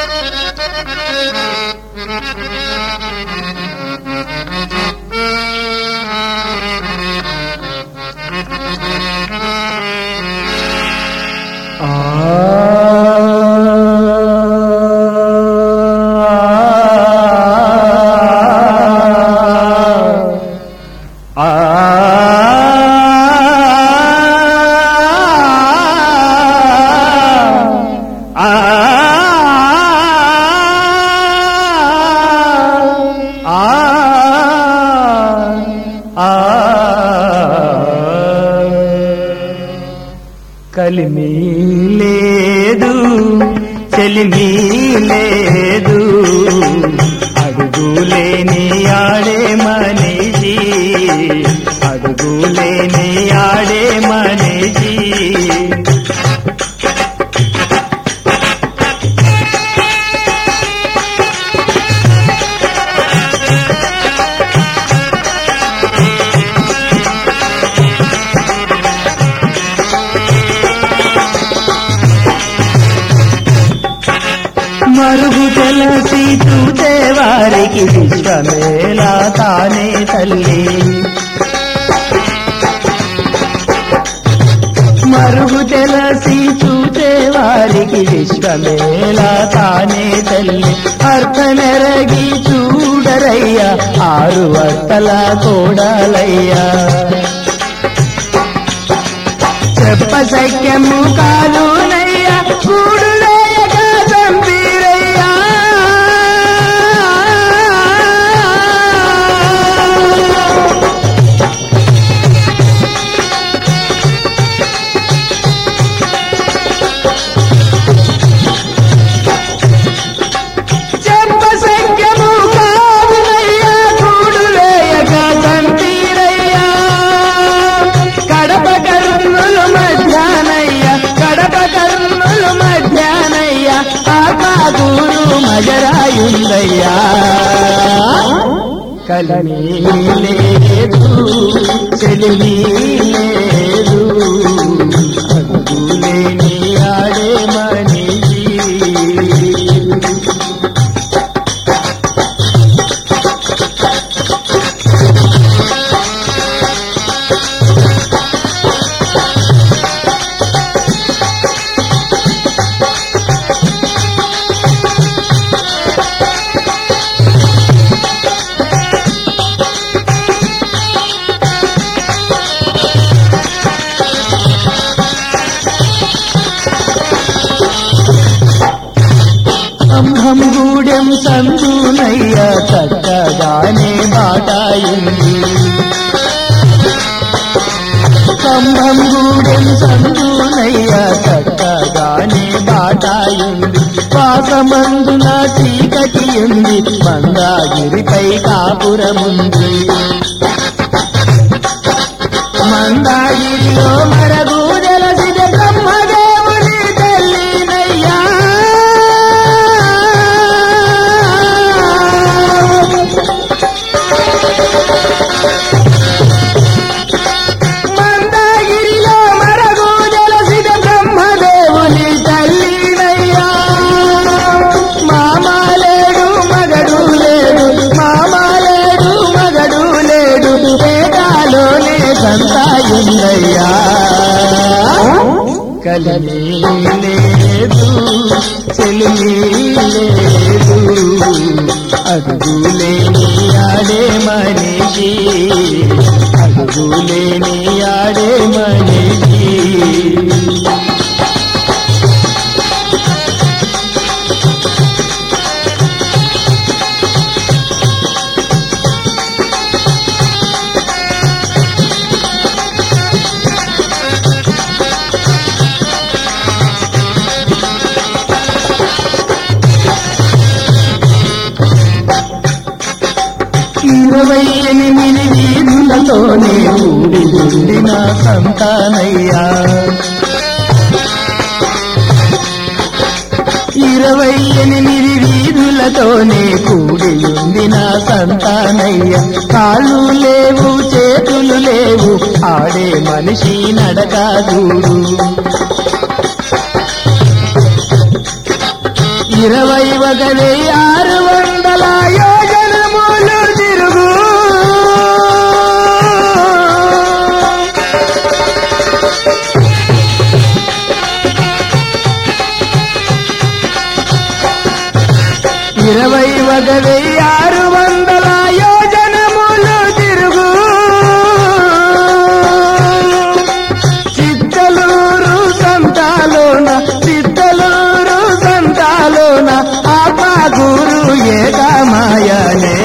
కలిమి లేదు చెలిమి లేదు అడుగులేని ఆడే మనిషి అడుగులేని ఆడే మనిషి మరుగు తెలిసి చూసే వారికి విశ్వమేలా తానే తల్లి మరుగు తెలిసి చూసే వారికి విశ్వమేలా తానే తల్లి అర్థమెరగి చూడరయ్యా ఆరు వర్తల కూడాలయ్యా చెప్ప సఖ్యము కాదునయ్యా కూడులేయక చంపిరయ్యా చెప్ప సఖ్యము కాదునయ్యా కూడులేయక చంపిరయ్యా కడప కర్నులు మధ్యానయ్య కడప కర్నులు మధ్యానయ్య ఆకాదూరు మజరాయుందయ్యా కలిమి లేదు చెలిమి లేదు అడుగులేని ఆడే మనిషి స్తంభం గూడెం సందునయ్య చక్కగానే బాటాయింది స్తంభం గూడెం సందునయ్య చక్కగానే బాటాయింది పాసమందున చీకటి ఉంది మందాగిరిపై కాపురముంది మందాగిరిలో మరగు జలసిద బ్రహ్మదేవుని తల్లినయ్యా మందాగిరిలో మరగు జలసిద బ్రహ్మదేవుని తల్లినయ్యా మామాలేడు మగడు లేడు మామాలేడు మగడు లేడు వేదాలోనే సంతాయుందయ్యా కలిమి లేదు చెలిమి లేదు అడుగులేని ఆడే మనిషి అడుగులేని ఆడే మనిషి ఇరవై ఎనిమిది వీధులతోనే ఊడి ఉండిన సంతానయ్యా ఇరవై ఎనిమిది వీధులతోనే కూడి ఉండిన సంతానయ్య కాళ్ళు లేవు చేతులు లేవు ఆడే మనిషి నడక చూడు ఇరవై ఒక వెయ్యి ఆరు వందల యోజనములు తిరుగు ఇరవై ఒక వెయ్యి ఆరు వందల యోజనములు తిరుగు చిత్తలూరు సంతాలోన చిత్తలూరు సంతాలోన ఆపాగురు ఏకమాయనే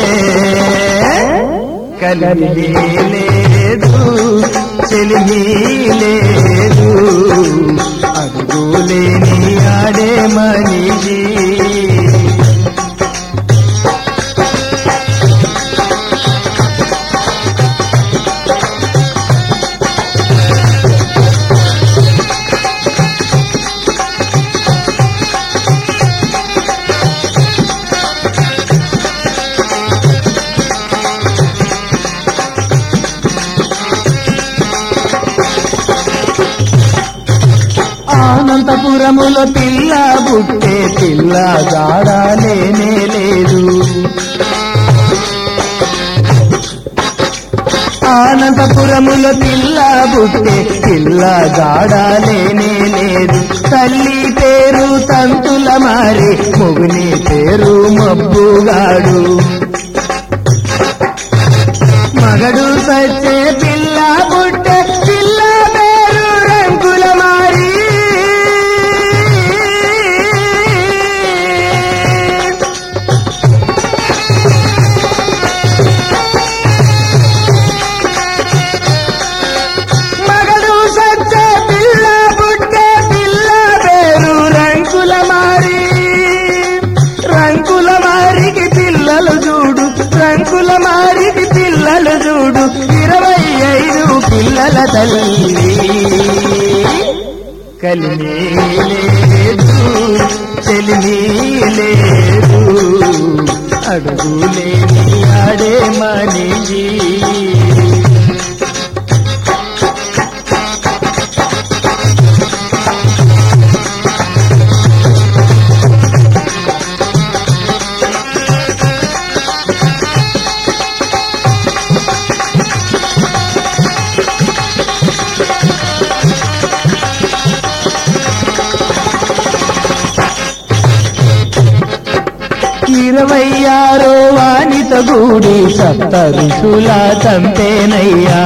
కలిమి లేదు చెలిమి లేదు అడుగులేని ఆడే మనిషి అనంతపురములో పిల్ల బుట్టే పిల్ల జాడాలేనే లేదు అనంతపురములో పిల్ల బుట్టే పిల్ల జాడాలేనే లేదు తల్లి పేరు తంతుల మారి మొగుని పేరు మబ్బుగాడు మగడు సచ్చే పిల్ల పుట్టే పిల్ల పేరు రంగుల మారి మగడు సచ్చే పిల్ల పుట్టే పిల్ల పేరు రంగుల మారి రంగుల మారికి పిల్లలు చూడు రంగుల మారికి పిల్లలు చూడు ఇరవై ఐదు పిల్లల తల్లి కలిమి లేదు చెలిమి లేదు అడుగులేని ఆడే మనిషి ఇరవై ఆరో వానిత గూడి సప్త ఋషుల చంపేనయ్యా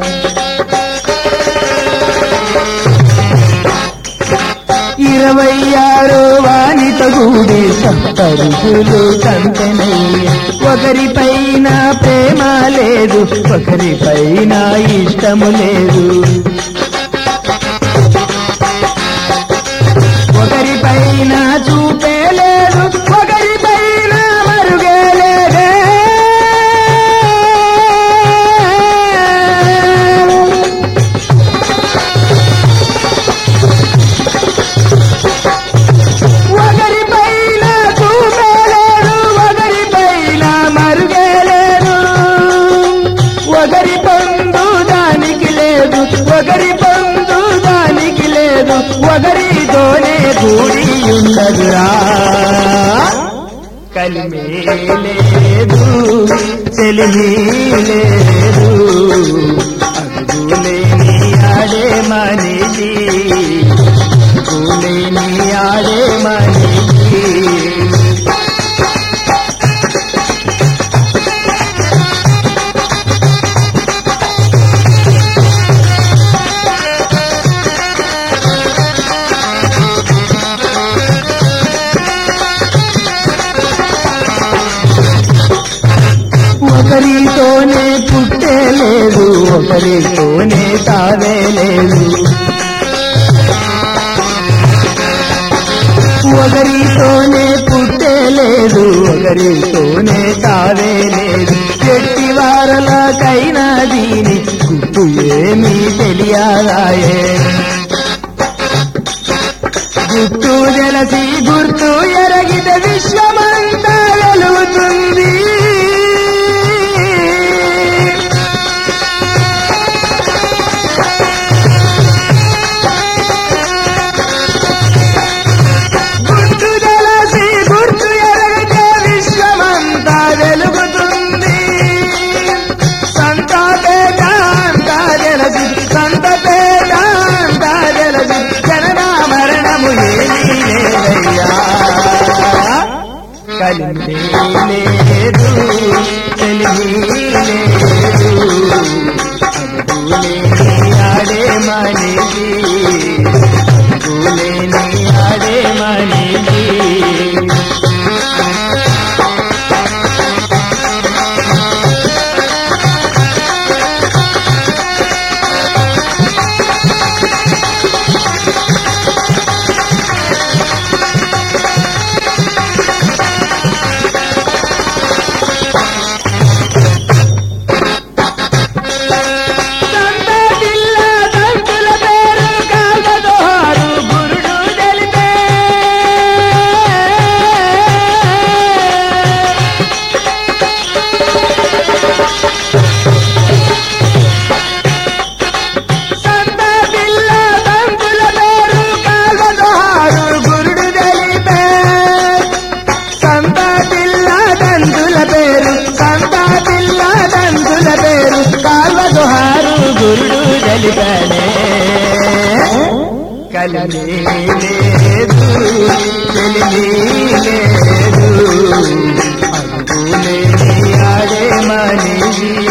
ఇరవై ఆరో వానిత గూడి సప్త ఋషులు చంపెనయ్యా ఒకరిపైన ప్రేమ లేదు ఒకరిపైన ఇష్టము లేదు ఒకరిపైన చూపే లేదు ఒకరిపైన మరుగే లేదే ఒకరిపైన చూపే లేదు ఒకరిపైన మరుగే లేదు ఒకరి పొందు దానికి లేదు ఒకరి పొందు దానికి లేదు ఒకరితోనే కూడి ఉండదురా కలిమి లేదు చెలిమి లేదు అడుగులేని ఆడే మనిషి అడుగులేని ఆడే మనిషి ఒకరితోనే పుట్టే లేదు ఒకరితోనే తావే లేదు ఒకరితోనే పుట్టే లేదు ఒకరితోనే తావే లేదు ఎట్టి వారలకైనా దీని గుర్తు ఏమీ తెలియదాయే గుర్తు జలసి గుర్తు ఎరగిత విశ్వమంతా వెలుగుతుంది గుర్తు జలసి కలిమి లేదు తెలిమి లేదు అడుగులేని ఆడే మనిషి అడుగులేని ఆడే మనిషి సంతతిల్ల తంతుల పేరు కాల్వదోహారు గురుడు తెలిపే సంతతిల్ల తంతుల పేరు కాల్వదోహారు గురుడు తెలిపే సంతాతిల్ల దంతుల పేరు సంతాతిల్ల దంతుల పేరు కాల్వదుహారు గురుడు జలిపనే కలిమి లేదు తెలిమి లేదు అడుగులేని ఆడే మనిషి